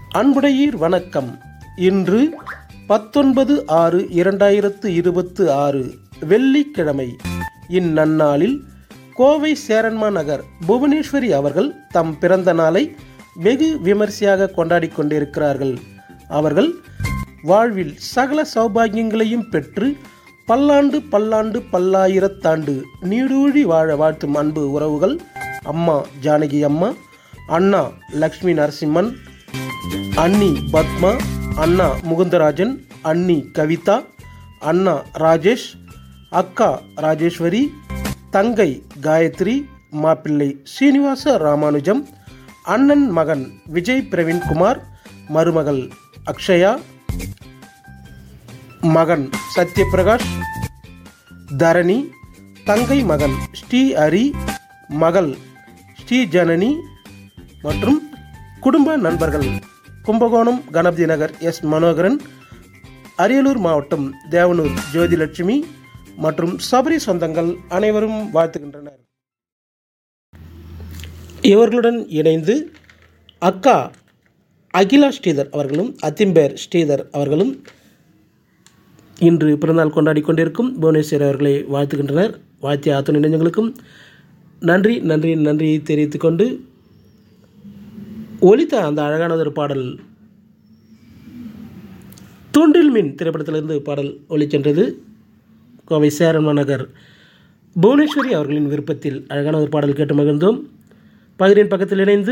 அன்புடையீர் வணக்கம் இன்று பத்தொன்பது ஆறு இரண்டாயிரத்து இருபத்து ஆறு வெள்ளிக்கிழமை இந்நன்னாளில் கோவை சேரன்மா நகர் புவனேஸ்வரி அவர்கள் தம் பிறந்த நாளை வெகு விமர்சையாக கொண்டாடிக் கொண்டிருக்கிறார்கள் அவர்கள் வாழ்வில் சகல சௌபாகியங்களையும் பெற்று பல்லாண்டு பல்லாண்டு பல்லாயிரத்தாண்டு நீடூழி வாழ வாழ்த்தும் அன்பு உறவுகள் அம்மா ஜானகி அம்மா அண்ணா லக்ஷ்மி நரசிம்மன் அண்ணி பத்மா அண்ணா முகுந்தராஜன் அண்ணி கவிதா அண்ணா ராஜேஷ் அக்கா ராஜேஸ்வரி தங்கை காயத்ரி மாப்பிள்ளை சீனிவாச ராமானுஜம் அண்ணன் மகன் விஜய் பிரவீன்குமார் மருமகள் அக்ஷயா மகன் சத்யபிரகாஷ் தரணி தங்கை மகன் ஸ்ரீ ஹரி மகள் ஸ்ரீ ஜனனி மற்றும் குடும்ப நண்பர்கள் கும்பகோணம் கணபதி நகர் எஸ் மனோகரன் அரியலூர் மாவட்டம் தேவனூர் ஜோதிலட்சுமி மற்றும் சபரி சொந்தங்கள் அனைவரும் வாழ்த்துகின்றனர் இவர்களுடன் இணைந்து அக்கா அகிலா ஸ்ரீதர் அவர்களும் அத்திம்பேர் ஸ்ரீதர் அவர்களும் இன்று பிறந்தநாள் கொண்டாடி கொண்டிருக்கும் புவனேஸ்வரி அவர்களை வாழ்த்துகின்றனர் வாழ்த்திய அத்துணை நெஞ்சங்களுக்கும் நன்றி நன்றி நன்றியை தெரிவித்துக் கொண்டு ஒலித்த அந்த அழகான ஒரு பாடல் தூண்டில் மீன் திரைப்படத்திலிருந்து பாடல் ஒலிச்சென்றது கோவை சேரன்மா நகர் புவனேஸ்வரி அவர்களின் விருப்பத்தில் அழகான ஒரு பாடல் கேட்டு மகிழ்ந்தோம் பகிரின் பக்கத்தில் இணைந்து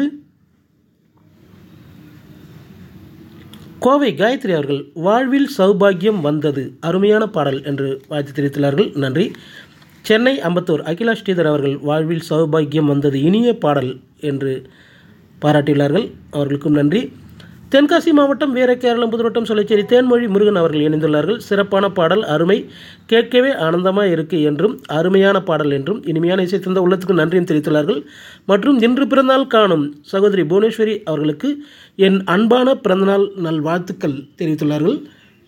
கோவை காயத்ரி அவர்கள் வாழ்வில் சௌபாகியம் வந்தது அருமையான பாடல் என்று வாழ்த்து தெரிவித்துள்ளார்கள் நன்றி சென்னை அம்பத்தூர் அகிலா ஸ்ரீதர் அவர்கள் வாழ்வில் சௌபாகியம் வந்தது இனிய பாடல் என்று பாராட்டியுள்ளார்கள் அவர்களுக்கும் நன்றி தென்காசி மாவட்டம் வீர கேரளம் புதுவட்டம் சொல்லச்சேரி தேன்மொழி முருகன் அவர்கள் இணைந்துள்ளார்கள் சிறப்பான பாடல் அருமை கேட்கவே ஆனந்தமாக இருக்கு என்றும் அருமையான பாடல் என்றும் இனிமையான இசை தந்த உள்ளத்துக்கு நன்றியும் தெரிவித்துள்ளார்கள் மற்றும் இன்று பிறந்தநாள் காணும் சகோதரி புவனேஸ்வரி அவர்களுக்கு என் அன்பான பிறந்தநாள் நல்வாழ்த்துக்கள் தெரிவித்துள்ளார்கள்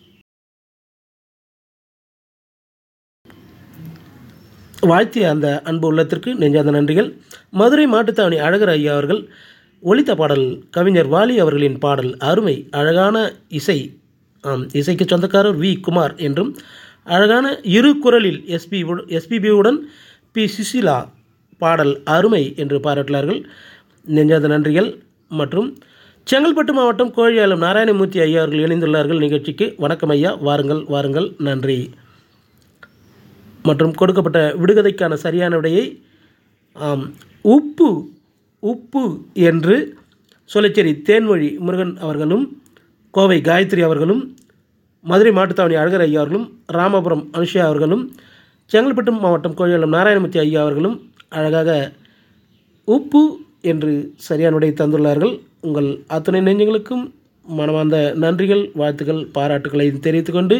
வாழ்த்திய அந்த அன்பு உள்ளத்திற்கு நெஞ்சாத நன்றிகள் மதுரை மாட்டுத்தாவணி அழகர் ஐயா அவர்கள் ஒலித்த பாடல் கவிஞர் வாலி அவர்களின் பாடல் அருமை அழகான இசை ஆம் இசைக்கு சொந்தக்காரர் வி குமார் என்றும் அழகான இரு குரலில் எஸ்பி எஸ்பிபியுடன் பி சுசிலா பாடல் அருமை என்று பாராட்டினார்கள் நெஞ்சாத நன்றிகள் மற்றும் செங்கல்பட்டு மாவட்டம் கோழியாலம் நாராயணமூர்த்தி ஐயா அவர்கள் இணைந்துள்ளார்கள் நிகழ்ச்சிக்கு வணக்கம் ஐயா வாருங்கள் வாருங்கள் நன்றி மற்றும் கொடுக்கப்பட்ட விடுகதைக்கான சரியான விடையை ஆம் உப்பு உப்பு என்று சொல்லச்சேரி தேன்மொழி முருகன் அவர்களும் கோவை காயத்ரி அவர்களும் மதுரை மாட்டுத்தாவணி அழகர் ஐயா அவர்களும் ராமபுரம் அனுஷா அவர்களும் செங்கல்பட்டு மாவட்டம் கோழியாலம் நாராயணமூர்த்தி ஐயா அவர்களும் அழகாக உப்பு என்று சரியான விடை தந்துள்ளார்கள் உங்கள் அத்தனை நெஞ்சங்களுக்கும் மனமார்ந்த நன்றிகள் வாழ்த்துக்கள் பாராட்டுகளை தெரிவித்துக்கொண்டு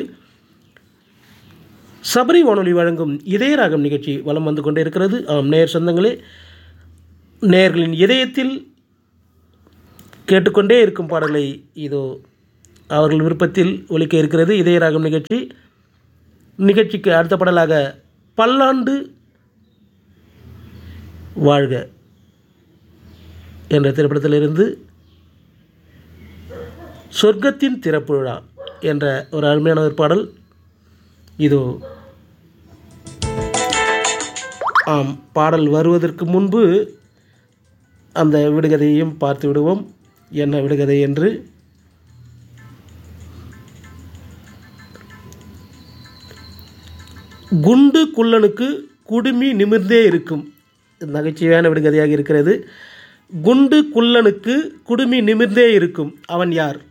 சபரி வானொலி வழங்கும் இதயராகம் நிகழ்ச்சி வலம் வந்து கொண்டே இருக்கிறது ஆம் நேர் சொந்தங்களே நேர்களின் இதயத்தில் கேட்டுக்கொண்டே இருக்கும் பாடலை இதோ அவர்கள் விருப்பத்தில் ஒலிக்க இருக்கிறது இதயராகம் நிகழ்ச்சி நிகழ்ச்சிக்கு அடுத்த பாடலாக பல்லாண்டு வாழ்க என்ற திரைப்படத்திலிருந்து சொர்க்கத்தின் திறப்பு விழா என்ற ஒரு அருமையான ஒரு பாடல் இதோ ஆம் பாடல் வருவதற்கு முன்பு அந்த விடுகதையையும் பார்த்து விடுவோம் என்ன விடுகதை என்று குண்டு குள்ளனுக்கு குடுமி நிமிர்ந்தே இருக்கும் நகைச்சுவையான விடுகதையாக இருக்கிறது குண்டு குள்ளனுக்கு குடுமி நிமிர்ந்தே இருக்கும் அவன் யார்